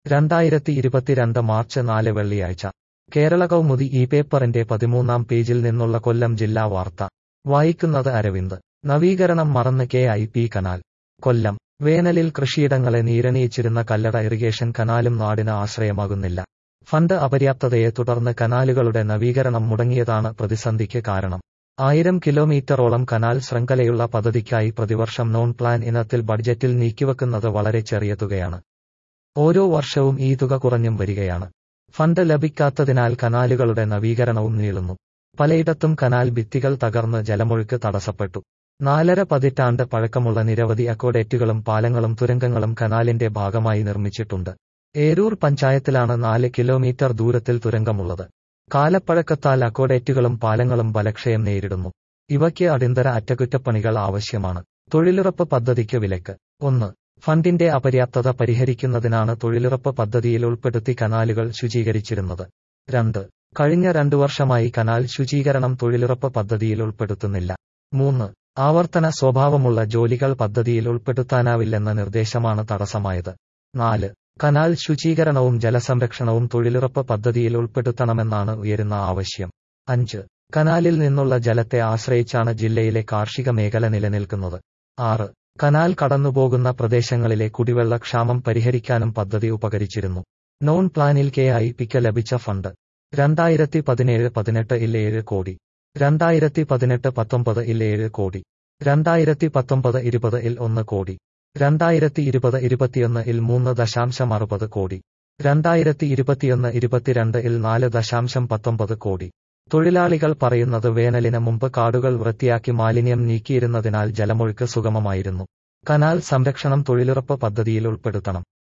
രണ്ടായിരത്തി ഇരുപത്തിരണ്ട് മാർച്ച് നാല് വെള്ളിയാഴ്ച കേരള കൗമുദി ഈ പേപ്പറിന്റെ പതിമൂന്നാം പേജിൽ നിന്നുള്ള കൊല്ലം ജില്ലാ വാർത്ത വായിക്കുന്നത് അരവിന്ദ് നവീകരണം മറന്ന് K I P canal Kollam വേനലിൽ കൃഷിയിടങ്ങളെ നീരണിയിച്ചിരുന്ന കല്ലട ഇറിഗേഷൻ കനാലും നാടിന് ആശ്രയമാകുന്നില്ല ഫണ്ട് അപര്യാപ്തതയെ തുടർന്ന് കനാലുകളുടെ നവീകരണം മുടങ്ങിയതാണ് പ്രതിസന്ധിക്ക് കാരണം ആയിരം കിലോമീറ്ററോളം കനാൽ ശൃംഖലയുള്ള പദ്ധതിക്കായി പ്രതിവർഷം നോൺ പ്ലാൻ ഇനത്തിൽ ബഡ്ജറ്റിൽ നീക്കിവെക്കുന്നത് വളരെ ചെറിയ തുകയാണ് ഓരോ വർഷവും ഈ തുക കുറഞ്ഞും വരികയാണ് ഫണ്ട് ലഭിക്കാത്തതിനാൽ കനാലുകളുടെ നവീകരണവും നീളുന്നു പലയിടത്തും കനാൽ ഭിത്തികൾ തകർന്ന് ജലമൊഴുക്ക് തടസ്സപ്പെട്ടു നാലര പതിറ്റാണ്ട് പഴക്കമുള്ള നിരവധി അക്കോഡേറ്റുകളും പാലങ്ങളും തുരങ്കങ്ങളും കനാലിന്റെ ഭാഗമായി നിർമ്മിച്ചിട്ടുണ്ട് ഏരൂർ പഞ്ചായത്തിലാണ് നാല് കിലോമീറ്റർ ദൂരത്തിൽ തുരങ്കമുള്ളത് കാലപ്പഴക്കത്താൽ അക്കോഡേറ്റുകളും പാലങ്ങളും ബലക്ഷയം നേരിടുന്നു ഇവയ്ക്ക് അടിയന്തര അറ്റകുറ്റപ്പണികൾ ആവശ്യമാണ് തൊഴിലുറപ്പ് പദ്ധതിക്ക് വിലക്ക് ഒന്ന് ഫണ്ടിന്റെ അപര്യാപ്തത പരിഹരിക്കുന്നതിനാണ് തൊഴിലുറപ്പ് പദ്ധതിയിൽ ഉൾപ്പെടുത്തി കനാലുകൾ ശുചീകരിച്ചിരുന്നത് രണ്ട് കഴിഞ്ഞ രണ്ടു വർഷമായി കനാൽ ശുചീകരണം തൊഴിലുറപ്പ് പദ്ധതിയിൽ ഉൾപ്പെടുത്തുന്നില്ല മൂന്ന് ആവർത്തന സ്വഭാവമുള്ള ജോലികൾ പദ്ധതിയിൽ ഉൾപ്പെടുത്താനാവില്ലെന്ന നിർദ്ദേശമാണ് തടസ്സമായത് നാല് കനാൽ ശുചീകരണവും ജലസംരക്ഷണവും തൊഴിലുറപ്പ് പദ്ധതിയിൽ ഉൾപ്പെടുത്തണമെന്നാണ് ഉയരുന്ന ആവശ്യം അഞ്ച് കനാലിൽ നിന്നുള്ള ജലത്തെ ആശ്രയിച്ചാണ് ജില്ലയിലെ കാർഷിക മേഖല നിലനിൽക്കുന്നത് ആറ് കനാൽ കടന്നുപോകുന്ന പ്രദേശങ്ങളിലെ കുടിവെള്ളക്ഷാമം പരിഹരിക്കാനും പദ്ധതി ഉപകരിച്ചിരുന്നു നോൺ പ്ലാനിൽ കെ ഐ പിക്ക് ലഭിച്ച ഫണ്ട് രണ്ടായിരത്തി പതിനേഴ് പതിനെട്ട് ഇൽ ഏഴ് കോടി രണ്ടായിരത്തി പതിനെട്ട് പത്തൊമ്പത് ഇൽ ഏഴ് കോടി രണ്ടായിരത്തി പത്തൊമ്പത് ഇരുപത് ഇൽ ഒന്ന് കോടി രണ്ടായിരത്തി ഇരുപത് ഇരുപത്തിയൊന്ന് ഇൽ മൂന്ന് ദശാംശം അറുപത് കോടി രണ്ടായിരത്തി ഇരുപത്തിയൊന്ന് ഇരുപത്തിരണ്ട് ഇൽ നാല് ദശാംശം പത്തൊമ്പത് കോടി തൊഴിലാളികൾ പറയുന്നത് വേനലിന് മുമ്പ് കാടുകൾ വൃത്തിയാക്കി മാലിന്യം നീക്കിയിരുന്നതിനാൽ ജലമൊഴുക്ക് സുഗമമായിരുന്നു കനാൽ സംരക്ഷണം തൊഴിലുറപ്പ് പദ്ധതിയിൽ ഉൾപ്പെടുത്തണം